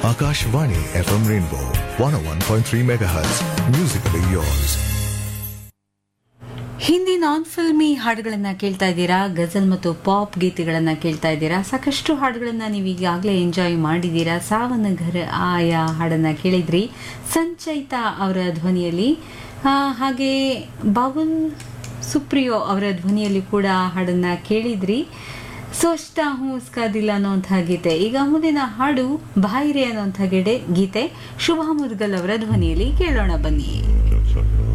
Akashvani FM Rainbow 101.3 MHz. Musically yours. Hindi non filmy ಹಾಡುಗಳನ್ನ ಕೇಳ್ತಾ ಇದ್ದೀರಾ ಗಜಲ್ ಮತ್ತು ಪಾಪ್ ಗೀತೆಗಳನ್ನ ಕೇಳ್ತಾ ಇದ್ದೀರಾ ಸಾಕಷ್ಟು ಹಾಡುಗಳನ್ನ ನೀವು ಈಗಾಗಲೇ ಎಂಜಾಯ್ ಮಾಡಿದ್ದೀರಾ ಸಾವನ ಘರ ಆಯ ಹಾಡನ್ನ ಕೇಳಿದ್ರಿ ಸಂಚಯಿತಾ ಅವರ ಧ್ವನಿಯಲ್ಲಿ ಆ, ಹಾಗೆ ಬಾಬುಲ್ ಸುಪ್ರಿಯೋ ಅವರ ಧ್ವನಿಯಲ್ಲಿ ಕೂಡ ಹಾಡನ್ನ ಕೇಳಿದ್ರಿ ಸೋಚ್ತಾ ಹೂँ उसका ದಿಲ್ ಅನ್ನುವಂಥ ಗೀತೆ ಈಗ ಮುಂದಿನ ಹಾಡು ಬಾಯಿರೆ ಅನ್ನುವಂಥ ಗೆಡೆ ಗೀತೆ ಶುಭ ಮುದ್ಗಲ್ ಅವರ ಧ್ವನಿಯಲ್ಲಿ ಕೇಳೋಣ ಬನ್ನಿ Just a